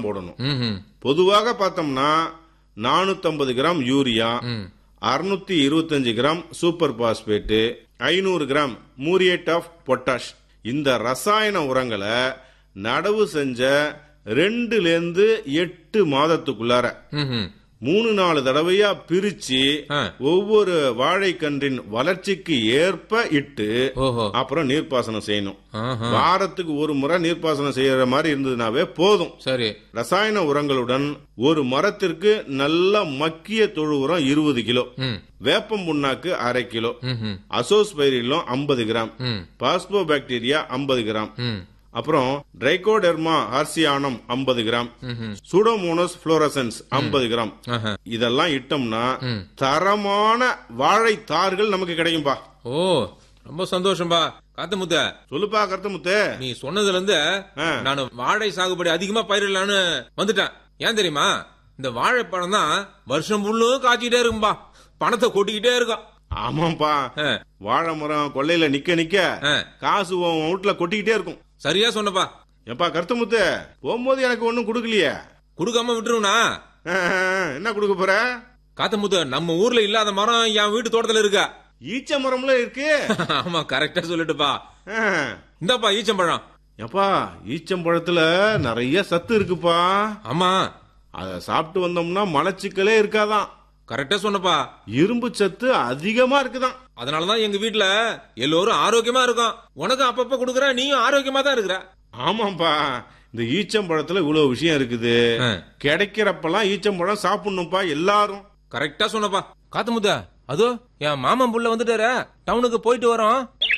போடணும் ம்ஹும். பொதுவாக பார்த்தோம்னா 450 கிராம் யூரியா ம். அறுநூத்தி இருபத்தஞ்சு கிராம் சூப்பர் பாஸ்பேட்டு ஐநூறு கிராம் மூரியேட் ஆஃப் பொட்டாஷ் இந்த ரசாயன உரங்களை நடவு செஞ்ச ரெண்டுலேருந்து எட்டு மாதத்துக்குள்ளார ம்ஹும். மூணு நாலு தடவையா பிரிச்சு ஆ. ஒவ்வொரு வாழைக்கன்றின் வளர்ச்சிக்கு ஏற்ப இட்டு ஓஹோ அப்புறம் நீர்ப்பாசனம் செய்யணும் ஆஹா. வாரத்துக்கு ஒரு முறை நீர்ப்பாசனம் செய்யற மாதிரி இருந்ததுனாவே போதும் சரி ரசாயன உரங்களுடன் ஒரு மரத்திற்கு நல்ல மக்கிய தொழு உரம் இருபது கிலோ ம். வேப்பம் புண்ணாக்கு அரை கிலோ ம்ஹும். அசோஸ்பைரிலம் ஐம்பது கிராம் ம். பாஸ்போ பாக்டீரியா ஐம்பது கிராம் ம். அப்புறம் ட்ரைகோடெர்மா ஹார்சியானம் ஐம்பது கிராம் ம்ஹும். சூடோமோனஸ் புளோரசன்ஸ் ஐம்பது கிராம் ஆஹா. இதெல்லாம் இட்டோம்னா ம். தரமான வாழைத்தார்கள் நமக்கு கிடைக்கும்பா ஓ ரொம்ப சந்தோஷம்பா காத்து முத்த சொல்லுப்பா கருத்தமுத்து நீ சொன்னதுல இருந்து ஆ. நான் வாழை சாகுபடி அதிகமா பயிரிடலான்னு வந்துட்டேன் ஏன் தெரியுமா இந்த வாழைப்பழம் தான் வருஷம் முள்ளும் காய்ச்சிட்டே இருக்கும்பா பணத்தை கொட்டிக்கிட்டே இருக்கும் ஆமாப்பா ஆ. வாழை மரம் கொல்லையில நிக்க நிக்க ஆ. காசு உன் வீட்டுல கொட்டிக்கிட்டே இருக்கும் சரியா சொன்னப்பா எப்பா கருத்தமுத்து போகும்போது எனக்கு ஒண்ணும் கொடுக்கலையே கொடுக்காம விட்டுருவனா ஆ, என்ன கொடுக்க போற காத்த முத்த நம்ம ஊர்ல இல்லாத மரம் என் வீட்டு தோட்டத்துல இருக்கா ஈச்ச மரம்ல இருக்கு ஆமா கரெக்டா சொல்லிட்டுப்பா ஆ. இந்தாப்பா ஈச்சம்பழம் எப்பா ஈச்சம்பழத்துல நிறைய சத்து இருக்குப்பா ஆமா அத சாப்பிட்டு வந்தோம்னா மலச்சிக்கலே இருக்காதான் கரெக்டா சொன்னப்பா இரும்பு சத்து அதிகமா இருக்குதான் அதனாலதான் எங்க வீட்ல எல்லோரும் ஆரோக்கியமா இருக்கும் உனக்கு அப்பப்ப கொடுக்குற நீயும் ஆரோக்கியமா தான் இருக்கிற ஆமாப்பா இந்த ஈச்சம்பழத்துல இவ்வளவு விஷயம் இருக்குது ஆ. கிடைக்கிறப்பெல்லாம் ஈச்சம்பழம் சாப்பிடணும்ப்பா எல்லாரும் கரெக்டா சொன்னப்பா காத்து முத்த அதோ என் மாமன் புள்ள வந்துட்டாரு டவுனுக்கு போயிட்டு வரோம்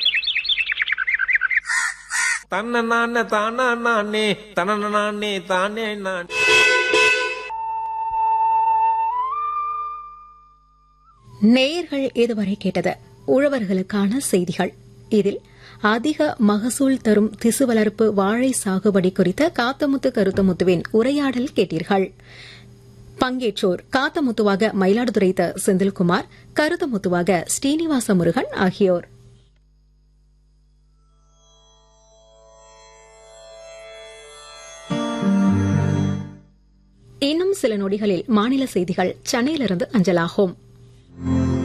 தன்ன நானே தானா நானே தன நானே தானே நான் நேயர்கள் இதுவரை கேட்டது உழவர்களுக்கான செய்திகள் இதில் அதிக மகசூல் தரும் திசு வளர்ப்பு வாழை சாகுபடி குறித்த காத்தமுத்து கருத்தமுத்துவின் உரையாடல் கேட்டீர்கள் பங்கேற்றோர் காத்தமுத்துவாக மயிலாடுதுறை த. செந்தில்குமார் கருத்தமுத்துவாக ஸ்ரீனிவாச முருகன் ஆகியோர் இன்னும் சில நொடிகளில் மாநில செய்திகள் சென்னையிலிருந்து அஞ்சலாகும்